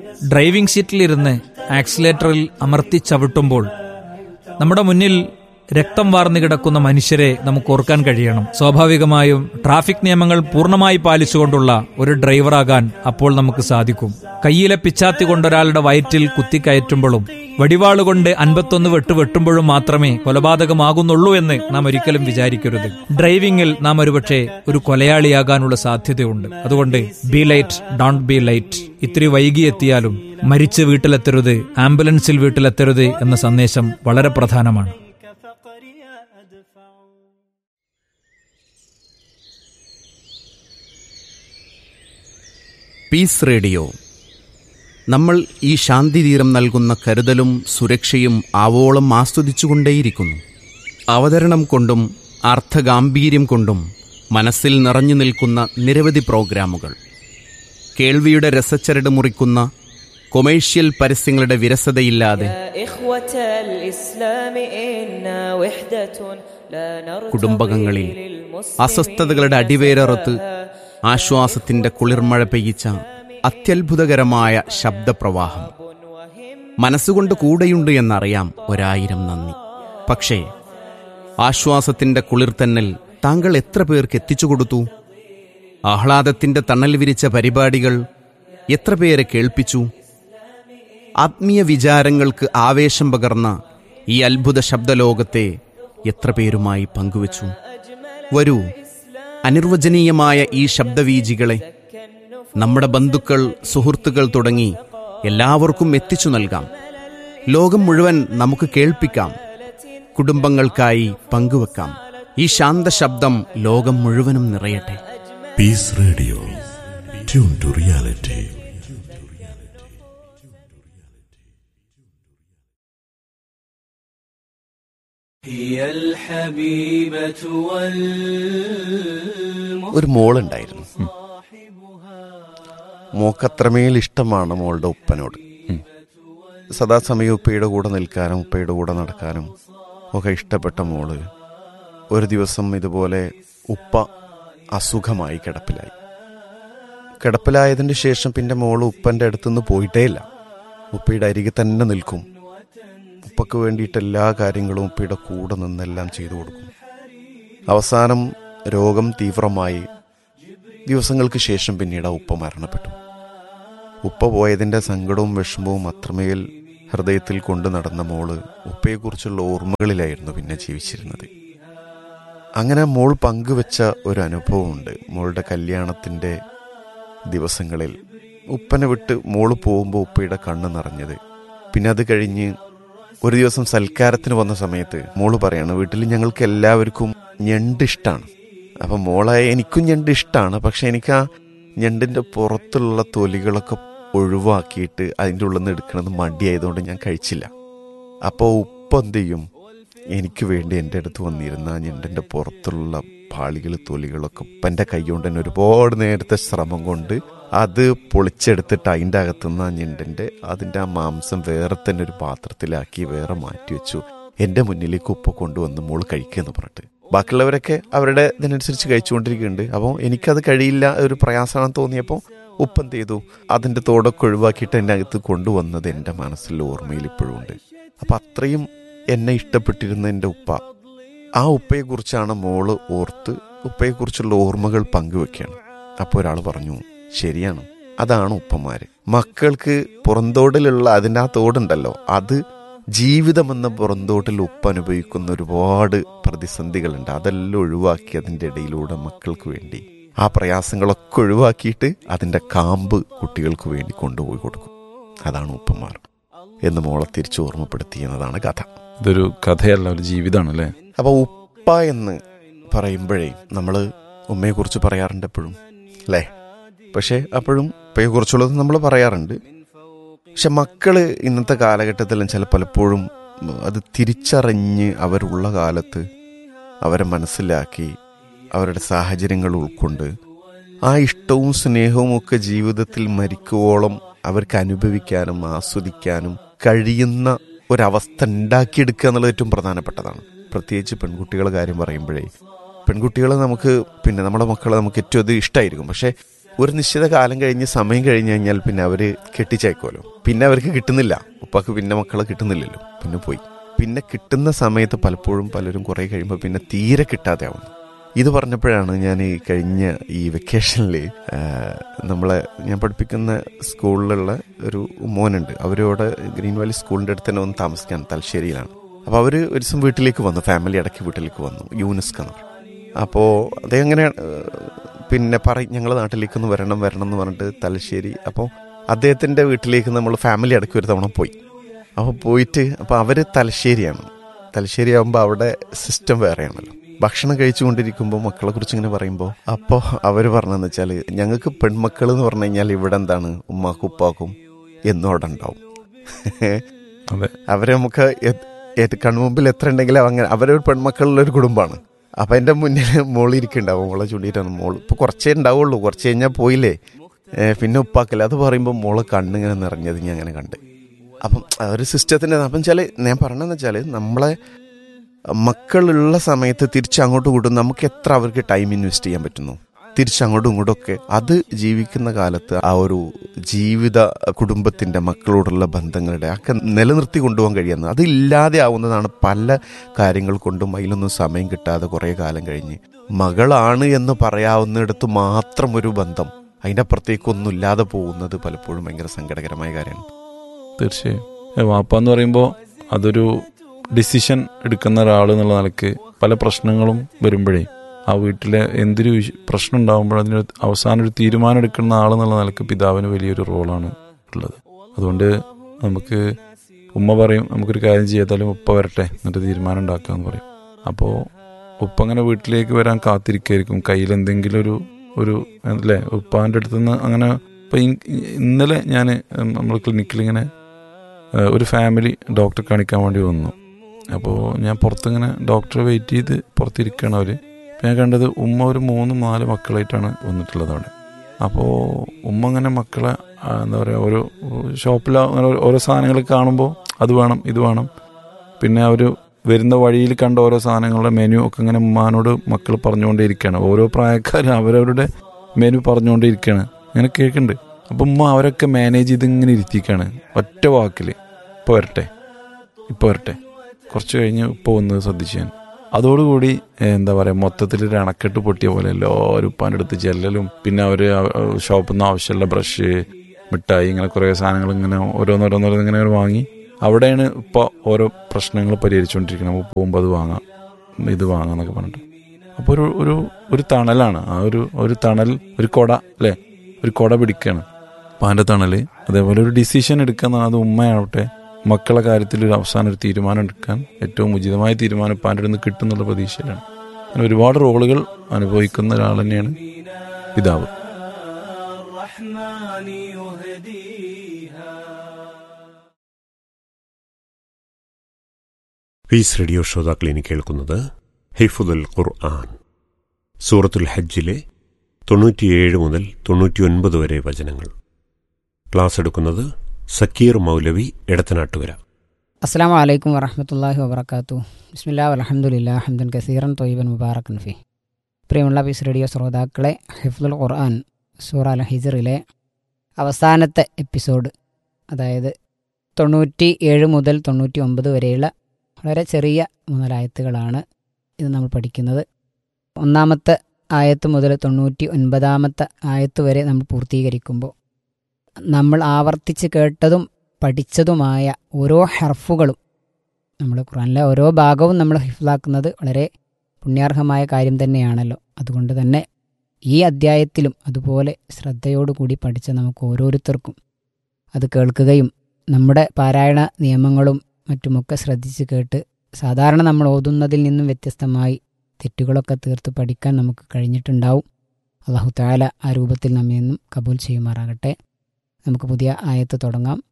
Driving സീറ്റിലിരുന്ന് ആക്സിലേറ്ററിൽ അമർത്തി ചവിട്ടുമ്പോൾ നമ്മുടെ മുന്നിൽ രക്തം വാർന്നു കിടക്കുന്ന മനുഷ്യരെ നമുക്ക് ഓർക്കാൻ കഴിയണം സ്വാഭാവികമായും ട്രാഫിക് നിയമങ്ങൾ പൂർണ്ണമായി പാലിച്ചുകൊണ്ടുള്ള ഒരു ഡ്രൈവറാകാൻ അപ്പോൾ നമുക്ക് സാധിക്കും കയ്യിലെ പിച്ചാത്തി കൊണ്ടൊരാളുടെ വയറ്റിൽ കുത്തിക്കയറ്റുമ്പോഴും വടിവാളുകൊണ്ട് അൻപത്തൊന്ന് വെട്ട് വെട്ടുമ്പോഴും മാത്രമേ കൊലപാതകമാകുന്നുള്ളൂ എന്ന് നാം ഒരിക്കലും വിചാരിക്കരുത് ഡ്രൈവിംഗിൽ നാം ഒരുപക്ഷെ ഒരു കൊലയാളിയാകാനുള്ള സാധ്യതയുണ്ട് അതുകൊണ്ട് be late don't be late ഇത്തിരി വൈകിയെത്തിയാലും മരിച്ച് വീട്ടിലെത്തരുത് ആംബുലൻസിൽ വീട്ടിലെത്തരുത് എന്ന സന്ദേശം വളരെ പ്രധാനമാണ് പീസ് റേഡിയോ നമ്മൾ ഈ ശാന്തിതീരം നൽകുന്ന കരുതലും സുരക്ഷയും ആവോളം ആസ്വദിച്ചുകൊണ്ടേയിരിക്കുന്നു അവതരണം കൊണ്ടും അർത്ഥഗാംഭീര്യം കൊണ്ടും മനസ്സിൽ നിറഞ്ഞു നിൽക്കുന്ന നിരവധി പ്രോഗ്രാമുകൾ കേൾവിയുടെ രസച്ചരട് മുറിക്കുന്ന കൊമേഴ്ഷ്യൽ പരസ്യങ്ങളുടെ വിരസതയില്ലാതെ يا إخوة الإسلام إنا وحدة لا نرتضي കുടുംബകങ്ങളിൽ للمسلمين അസ്വസ്ഥതകളുടെ അടിവേരറുത്ത് ആശ്വാസത്തിന്റെ കുളിർമഴ പെയ്യിച്ച അത്യത്ഭുതകരമായ ശബ്ദപ്രവാഹം മനസ്സുകൊണ്ട് കൂടെയുണ്ട് എന്നറിയാം ഒരായിരം നന്ദി പക്ഷേ ആശ്വാസത്തിന്റെ കുളിർത്തന്നൽ താങ്കൾ എത്ര പേർക്ക് എത്തിച്ചു കൊടുത്തു ആഹ്ലാദത്തിന്റെ തണൽ വിരിച്ച പരിപാടികൾ എത്ര പേരെ കേൾപ്പിച്ചു ആത്മീയ വിചാരങ്ങൾക്ക് ആവേശം പകർന്ന ഈ അത്ഭുത ശബ്ദലോകത്തെ എത്ര പേരുമായി പങ്കുവച്ചു വരൂ അനിർവചനീയമായ ഈ ശബ്ദവീജികളെ നമ്മുടെ ബന്ധുക്കൾ സുഹൃത്തുക്കൾ തുടങ്ങി എല്ലാവർക്കും എത്തിച്ചു നൽകാം ലോകം മുഴുവൻ നമുക്ക് കേൾപ്പിക്കാം കുടുംബങ്ങൾക്കായി പങ്കുവെക്കാം ഈ ശാന്തശബ്ദം ലോകം മുഴുവനും നിറയട്ടെ Peace Radio. Tune to reality. هي الحبيبة وال ഒരു മോളുണ്ടായിരുന്നു മോക്കത്രമേൽ ഇഷ്ടമാണ് മോളുടെ ഉപ്പനോട് സദാസമയം ഉപ്പയുടെ കൂടെ നിൽക്കാനും ഉപ്പയുടെ കൂടെ നടക്കാനും ഒക്കെ ഇഷ്ടപ്പെട്ട മോള് ഒരു ദിവസം ഇതുപോലെ ഉപ്പ അസുഖമായി കിടപ്പിലായി കിടപ്പിലായതിന് ശേഷം പിന്നെ മോള് ഉപ്പൻ്റെ അടുത്തുനിന്ന് പോയിട്ടേ ഇല്ല ഉപ്പയുടെ അരികെ തന്നെ നിൽക്കും ഉപ്പക്ക് വേണ്ടിയിട്ട് എല്ലാ കാര്യങ്ങളും ഉപ്പയുടെ കൂടെ നിന്നെല്ലാം ചെയ്തു കൊടുക്കും അവസാനം രോഗം തീവ്രമായി ദിവസങ്ങൾക്ക് ശേഷം പിന്നീട് ആ ഉപ്പ മരണപ്പെട്ടു ഉപ്പ പോയതിൻ്റെ സങ്കടവും വിഷമവും അത്രമേൽ ഹൃദയത്തിൽ കൊണ്ടു നടന്ന മോള് ഉപ്പയെക്കുറിച്ചുള്ള ഓർമ്മകളിലായിരുന്നു പിന്നെ ജീവിച്ചിരുന്നത് അങ്ങനെ മോൾ പങ്കുവെച്ച ഒരു അനുഭവമുണ്ട് മോളുടെ കല്യാണത്തിൻ്റെ ദിവസങ്ങളിൽ ഉപ്പനെ വിട്ട് മോള് പോകുമ്പോൾ ഉപ്പയുടെ കണ്ണ് നിറഞ്ഞത് പിന്നെ അത് കഴിഞ്ഞ് ഒരു ദിവസം സൽക്കാരത്തിന് വന്ന സമയത്ത് മോള് പറയാണ് വീട്ടിൽ ഞങ്ങൾക്ക് എല്ലാവർക്കും ഞണ്ട് ഇഷ്ടമാണ് അപ്പം മോളായ എനിക്കും ഞണ്ട് ഇഷ്ടമാണ് പക്ഷെ എനിക്ക് ആ ഞണ്ടിൻ്റെ പുറത്തുള്ള തൊലികളൊക്കെ ഒഴിവാക്കിയിട്ട് അതിൻ്റെ ഉള്ളിൽ നിന്ന് എടുക്കണമെന്ന് മടിയായതുകൊണ്ട് ഞാൻ കഴിച്ചില്ല അപ്പോൾ ഉപ്പ എന്ത് ചെയ്യും എനിക്ക് വേണ്ടി എൻ്റെ അടുത്ത് വന്നിരുന്ന ആ ഞണ്ടിൻ്റെ പുറത്തുള്ള പാളികൾ തൊലികളൊക്കെ ഉപ്പൻ്റെ കൈ കൊണ്ട് തന്നെ ഒരുപാട് നേരത്തെ ശ്രമം കൊണ്ട് അത് പൊളിച്ചെടുത്തിട്ട് അതിൻ്റെ അകത്തുനിന്ന് ആ ഞണ്ടിൻ്റെ അതിൻ്റെ ആ മാംസം വേറെ തന്നെ ഒരു പാത്രത്തിലാക്കി വേറെ മാറ്റി വെച്ചു എൻ്റെ മുന്നിലേക്ക് ഉപ്പ കൊണ്ടുവന്ന് മോള് കഴിക്കുമെന്ന് പറഞ്ഞിട്ട് ബാക്കിയുള്ളവരൊക്കെ അവരുടെ ഇതിനനുസരിച്ച് കഴിച്ചുകൊണ്ടിരിക്കുന്നുണ്ട് അപ്പോൾ എനിക്കത് കഴിയില്ല ഒരു പ്രയാസമാണെന്ന് തോന്നിയപ്പോൾ ഉപ്പ എന്ത് ചെയ്തു അതിൻ്റെ തോടൊക്കെ ഒഴിവാക്കിയിട്ട് എൻ്റെ അകത്ത് കൊണ്ടുവന്നത് എൻ്റെ മനസ്സിൽ ഓർമ്മയിൽ ഇപ്പോഴും ഉണ്ട് അപ്പം അത്രയും എന്നെ ഇഷ്ടപ്പെട്ടിരുന്ന എൻ്റെ ഉപ്പ ആ ഉപ്പയെക്കുറിച്ചാണ് മോള് ഓർത്ത് ഉപ്പയെക്കുറിച്ചുള്ള ഓർമ്മകൾ പങ്കുവെക്കുകയാണ് അപ്പോൾ ഒരാൾ പറഞ്ഞു ശരിയാണ് അതാണ് ഉപ്പമാര് മക്കൾക്ക് പുറന്തോടിലുള്ള അതിൻ്റെ ആ തോടുണ്ടല്ലോ അത് ജീവിതമെന്ന പുറന്തോട്ടിൽ ഉപ്പ് അനുഭവിക്കുന്ന ഒരുപാട് പ്രതിസന്ധികളുണ്ട് അതെല്ലാം ഒഴിവാക്കി അതിൻ്റെ ഇടയിലൂടെ മക്കൾക്ക് വേണ്ടി ആ പ്രയാസങ്ങളൊക്കെ ഒഴിവാക്കിയിട്ട് അതിൻ്റെ കാമ്പ് കുട്ടികൾക്ക് വേണ്ടി കൊണ്ടുപോയി കൊടുക്കും അതാണ് ഉപ്പമാർ എന്ന് മോളെ തിരിച്ചു ഓർമ്മപ്പെടുത്തിയെന്നതാണ് കഥ ഇതൊരു കഥയല്ല ഒരു ജീവിതമാണ് അല്ലേ അപ്പോൾ ഉപ്പ എന്ന് പറയുമ്പോഴേ നമ്മൾ ഉമ്മയെക്കുറിച്ച് പറയാറുണ്ട് എപ്പോഴും അല്ലേ പക്ഷേ അപ്പോഴും ഉപ്പയെക്കുറിച്ചുള്ളത് നമ്മൾ പറയാറുണ്ട് പക്ഷെ മക്കള് ഇന്നത്തെ കാലഘട്ടത്തിലും ചില പലപ്പോഴും അത് തിരിച്ചറിഞ്ഞ് അവരുള്ള കാലത്ത് അവരെ മനസ്സിലാക്കി അവരുടെ സാഹചര്യങ്ങൾ ഉൾക്കൊണ്ട് ആ ഇഷ്ടവും സ്നേഹവും ഒക്കെ ജീവിതത്തിൽ മരിക്കുവോളം അവർക്ക് അനുഭവിക്കാനും ആസ്വദിക്കാനും കഴിയുന്ന ഒരവസ്ഥ ഉണ്ടാക്കിയെടുക്കുക എന്നുള്ളത് ഏറ്റവും പ്രധാനപ്പെട്ടതാണ് പ്രത്യേകിച്ച് പെൺകുട്ടികളുടെ കാര്യം പറയുമ്പോഴേ പെൺകുട്ടികളെ നമുക്ക് പിന്നെ നമ്മുടെ മക്കളെ നമുക്ക് ഏറ്റവും അത് ഇഷ്ടമായിരിക്കും പക്ഷേ ഒരു നിശ്ചിത കാലം കഴിഞ്ഞ് സമയം കഴിഞ്ഞ് കഴിഞ്ഞാൽ പിന്നെ അവർ കെട്ടിച്ചേക്കുമല്ലോ പിന്നെ അവർക്ക് കിട്ടുന്നില്ല ഉപ്പാക്ക് പിന്നെ മക്കളെ കിട്ടുന്നില്ലല്ലോ പിന്നെ പോയി പിന്നെ കിട്ടുന്ന സമയത്ത് പലപ്പോഴും പലരും കുറേ കഴിയുമ്പോൾ പിന്നെ തീരെ കിട്ടാതെ ആവുന്നു ഇത് പറഞ്ഞപ്പോഴാണ് ഞാൻ ഈ കഴിഞ്ഞ ഈ വെക്കേഷനിൽ നമ്മളെ ഞാൻ പഠിപ്പിക്കുന്ന സ്കൂളിലുള്ള ഒരു മോനുണ്ട് അവരോട് ഗ്രീൻ വാലി സ്കൂളിൻ്റെ അടുത്ത് തന്നെ ഒന്ന് താമസിക്കാൻ തലശ്ശേരിയിലാണ് അപ്പോൾ അവർ ഒരു ദിവസം വീട്ടിലേക്ക് വന്നു ഫാമിലി അടക്കി വീട്ടിലേക്ക് വന്നു യൂനെസ്ക് എന്ന് പറയും അപ്പോൾ അദ്ദേഹം അങ്ങനെ പിന്നെ പറയും ഞങ്ങളുടെ നാട്ടിലേക്ക് ഒന്ന് വരണം വരണം എന്ന് പറഞ്ഞിട്ട് തലശ്ശേരി അപ്പോൾ അദ്ദേഹത്തിൻ്റെ വീട്ടിലേക്ക് നമ്മൾ ഫാമിലി അടക്കി ഒരു തവണ പോയി അപ്പോൾ പോയിട്ട് അപ്പോൾ അവർ തലശ്ശേരിയാണ് തലശ്ശേരി ആകുമ്പോൾ അവിടെ സിസ്റ്റം വേറെയാണല്ലോ ഭക്ഷണം കഴിച്ചുകൊണ്ടിരിക്കുമ്പോൾ മക്കളെ കുറിച്ച് ഇങ്ങനെ പറയുമ്പോൾ അപ്പോൾ അവർ പറഞ്ഞതെന്ന് വെച്ചാൽ ഞങ്ങൾക്ക് പെൺമക്കൾ എന്ന് പറഞ്ഞു കഴിഞ്ഞാൽ ഇവിടെ എന്താണ് ഉമ്മാക്കും ഉപ്പാക്കും എന്നും അവിടെ ഉണ്ടാവും അതെ അവരെ നമുക്ക് എ- ഏത് കൺമുമ്പിൽ എത്ര ഉണ്ടെങ്കിലും അങ്ങനെ അവരൊരു പെൺമക്കളുള്ള ഒരു കുടുംബമാണ് അപ്പം എൻ്റെ മുന്നിൽ മോള് ഇരിക്കുന്നുണ്ടാവും മോളെ ചൂണ്ടിയിട്ടാണ് മോള് ഇപ്പോൾ കുറച്ചേ ഉണ്ടാവുള്ളൂ കുറച്ച് കഴിഞ്ഞാൽ പോയില്ലേ ഏ, പിന്നെ ഉപ്പാക്കില്ല അത് പറയുമ്പോൾ മോള് കണ്ണിങ്ങനെ നിറഞ്ഞത് ഞാൻ അങ്ങനെ കണ്ട് അപ്പം ആ ഒരു സിസ്റ്റത്തിൻ്റെ അപ്പം വെച്ചാൽ ഞാൻ പറഞ്ഞതെന്ന് വെച്ചാൽ നമ്മളെ മക്കളുള്ള സമയത്ത് തിരിച്ചങ്ങോട്ടും ഇങ്ങോട്ടും നമുക്ക് എത്ര അവർക്ക് ടൈം ഇൻവെസ്റ്റ് ചെയ്യാൻ പറ്റുന്നു തിരിച്ചങ്ങോട്ടും ഇങ്ങോട്ടും ഒക്കെ അത് ജീവിക്കുന്ന കാലത്ത് ആ ഒരു ജീവിത കുടുംബത്തിന്റെ മക്കളോടുള്ള ബന്ധങ്ങളുടെ ഒക്കെ നിലനിർത്തി കൊണ്ടുപോകാൻ കഴിയുന്നത് അത് ഇല്ലാതെ ആവുന്നതാണ് പല കാര്യങ്ങൾ കൊണ്ടും അതിലൊന്നും സമയം കിട്ടാതെ കുറേ കാലം കഴിഞ്ഞ് മകളാണ് എന്ന് പറയാവുന്നിടത്ത് മാത്രം ഒരു ബന്ധം അതിൻ്റെ അപ്പുറത്തേക്കൊന്നും ഇല്ലാതെ പോകുന്നത് പലപ്പോഴും ഭയങ്കര സങ്കടകരമായ കാര്യമാണ് തീർച്ചയായും ഏ, വാപ്പ എന്ന് പറയുമ്പോൾ അതൊരു ഡിസിഷൻ എടുക്കുന്ന ഒരാൾ എന്നുള്ള നിലക്ക് പല പ്രശ്നങ്ങളും വരുമ്പോഴേ ആ വീട്ടിലെ എന്തൊരു വിഷ- പ്രശ്നം ഉണ്ടാകുമ്പോൾ അതിന് അവസാനം ഒരു തീരുമാനം എടുക്കുന്ന ആൾ എന്നുള്ള നിലക്ക് പിതാവിന് വലിയൊരു റോളാണ് ഉള്ളത് അതുകൊണ്ട് നമുക്ക് ഉമ്മ പറയും നമുക്കൊരു കാര്യം ചെയ്യാത്താലും ഉപ്പ വരട്ടെ എന്നിട്ട് തീരുമാനം ഉണ്ടാക്കാന്ന് പറയും അപ്പോൾ ഉപ്പ അങ്ങനെ വീട്ടിലേക്ക് വരാൻ കാത്തിരിക്കായിരിക്കും കയ്യിൽ എന്തെങ്കിലും ഒരു ഒരു അല്ലേ ഉപ്പാൻ്റെ അടുത്ത് നിന്ന് അങ്ങനെ ഇപ്പം ഇന്നലെ ഞാൻ നമ്മൾ ക്ലിനിക്കിൽ ഇങ്ങനെ ഏഹ്, ഒരു ഫാമിലി ഡോക്ടറെ കാണിക്കാൻ വേണ്ടി വന്നു അപ്പോൾ ഞാൻ പുറത്തിങ്ങനെ ഡോക്ടറെ വെയിറ്റ് ചെയ്ത് പുറത്തിരിക്കുകയാണ് അവർ അപ്പോൾ ഞാൻ കണ്ടത് ഉമ്മ ഒരു മൂന്ന് നാല് മക്കളായിട്ടാണ് വന്നിട്ടുള്ളത് അവിടെ അപ്പോൾ ഉമ്മ അങ്ങനെ മക്കളെ ആ, എന്താ പറയുക ഓരോ ഷോപ്പിൽ അങ്ങനെ ഓരോ- ഓരോ സാധനങ്ങൾ കാണുമ്പോൾ അത് വേണം ഇത് വേണം പിന്നെ അവർ വരുന്ന വഴിയിൽ കണ്ട ഓരോ സാധനങ്ങളുടെ മെനു ഒക്കെ ഇങ്ങനെ ഉമ്മാനോട് മക്കൾ പറഞ്ഞുകൊണ്ടേയിരിക്കുകയാണ് ഓരോ പ്രായക്കാരും അവരവരുടെ മെനു പറഞ്ഞുകൊണ്ടേയിരിക്കുകയാണ് അങ്ങനെ കേൾക്കുന്നുണ്ട് അപ്പം ഉമ്മ അവരൊക്കെ മാനേജ് ചെയ്ത് ഇങ്ങനെ ഇരുത്തിക്കാണ് ഒറ്റ വാക്കിൽ ഇപ്പോൾ വരട്ടെ ഇപ്പോൾ വരട്ടെ കുറച്ച് കഴിഞ്ഞ് ഇപ്പോൾ വന്ന് ശ്രദ്ധിച്ചു ഞാൻ അതോടുകൂടി ഏഹ്, എന്താ പറയുക മൊത്തത്തിൽ ഒരു അണക്കെട്ട് പൊട്ടിയ പോലെ എല്ലാവരും ഉപ്പാൻ്റെ അടുത്ത് ചെല്ലലും പിന്നെ അവർ ഷോപ്പിൽ നിന്ന് ആവശ്യമുള്ള ബ്രഷ് മിഠായി ഇങ്ങനെ കുറേ സാധനങ്ങൾ ഇങ്ങനെ ഓരോന്നോരോന്നോരോന്ന് ഇങ്ങനെ വാങ്ങി അവിടെയാണ് ഇപ്പോൾ ഓരോ പ്രശ്നങ്ങൾ പരിഹരിച്ചുകൊണ്ടിരിക്കുന്നത് നമുക്ക് പോകുമ്പോൾ അത് വാങ്ങാം ഇത് വാങ്ങാം എന്നൊക്കെ പറഞ്ഞിട്ട് അപ്പോൾ ഒരു ഒരു ഒരു തണലാണ് ആ ഒരു ഒരു തണൽ ഒരു കൊട അല്ലേ ഒരു കൊട പിടിക്കുകയാണ് പാൻ്റെ തണൽ അതേപോലെ ഒരു ഡിസിഷൻ എടുക്കുന്ന അത് ഉമ്മയാവട്ടെ മക്കളെ കാര്യത്തിൽ ഒരു അവസാനം ഒരു തീരുമാനം എടുക്കാൻ ഏറ്റവും ഉചിതമായ തീരുമാനം പാൻ്റെ അടുത്ത് നിന്ന് കിട്ടുന്നുള്ള പ്രതീക്ഷയിലാണ് അങ്ങനെ ഒരുപാട് റോളുകൾ അനുഭവിക്കുന്ന ഒരാൾ തന്നെയാണ് പിതാവ് الرحمن يهديها പീസ് റേഡിയോ ശ്രോതാക്കളിനി കേൾക്കുന്നത് ഹിഫുദുൽ ഖുർആൻ സൂറത്തുൽ ഹജ്ജിലെ തൊണ്ണൂറ്റിയേഴ് മുതൽ തൊണ്ണൂറ്റിയൊൻപത് വരെ വചനങ്ങൾ ക്ലാസ് എടുക്കുന്നത് സക്കീർ മൗലവി എടത്തനാട്ടുകര അസ്സാം വലൈക്കും വറഹമത്തല്ലാഹി വബർക്കാത്തു ബിസ്മില്ലാ അലഹമുല്ലാ ഹംദൻ കസീറൻ തൊയ്ബൻ മുബാറക്കൻ ഫി പ്രിയമുള്ള പീസ് റേഡിയോ ശ്രോതാക്കളെ ഹിഫ്ദുൽ ഖുർആൻ സൂറ അൽ ഹിജറിലെ അവസാനത്തെ എപ്പിസോഡ് അതായത് തൊണ്ണൂറ്റി ഏഴ് മുതൽ തൊണ്ണൂറ്റി ഒമ്പത് വരെയുള്ള വളരെ ചെറിയ മൂന്നലായത്തുകളാണ് ഇത് നമ്മൾ പഠിക്കുന്നത് ഒന്നാമത്തെ ആയത്ത് മുതൽ തൊണ്ണൂറ്റി ഒൻപതാമത്തെ ആയത്ത് വരെ നമ്മൾ പൂർത്തീകരിക്കുമ്പോൾ നമ്മൾ ആവർത്തിച്ച് കേട്ടതും പഠിച്ചതുമായ ഓരോ ഹർഫുകളും നമ്മൾ ഖുറാനിലെ ഓരോ ഭാഗവും നമ്മൾ ഹിഫ്ലാക്കുന്നത് വളരെ പുണ്യാർഹമായ കാര്യം തന്നെയാണല്ലോ അതുകൊണ്ട് തന്നെ ഈ അദ്ധ്യായത്തിലും അതുപോലെ ശ്രദ്ധയോടുകൂടി പഠിച്ച നമുക്ക് ഓരോരുത്തർക്കും അത് കേൾക്കുകയും നമ്മുടെ പാരായണ നിയമങ്ങളും മറ്റുമൊക്കെ ശ്രദ്ധിച്ച് കേട്ട് സാധാരണ നമ്മൾ ഓതുന്നതിൽ നിന്നും വ്യത്യസ്തമായി തെറ്റുകളൊക്കെ തീർത്ത് പഠിക്കാൻ നമുക്ക് കഴിഞ്ഞിട്ടുണ്ടാവും അള്ളാഹു താല ആ രൂപത്തിൽ നമ്മെ നിന്നും കബൂൽ ചെയ്യുമാറാകട്ടെ നമുക്ക് പുതിയ ആയത്ത് തുടങ്ങാം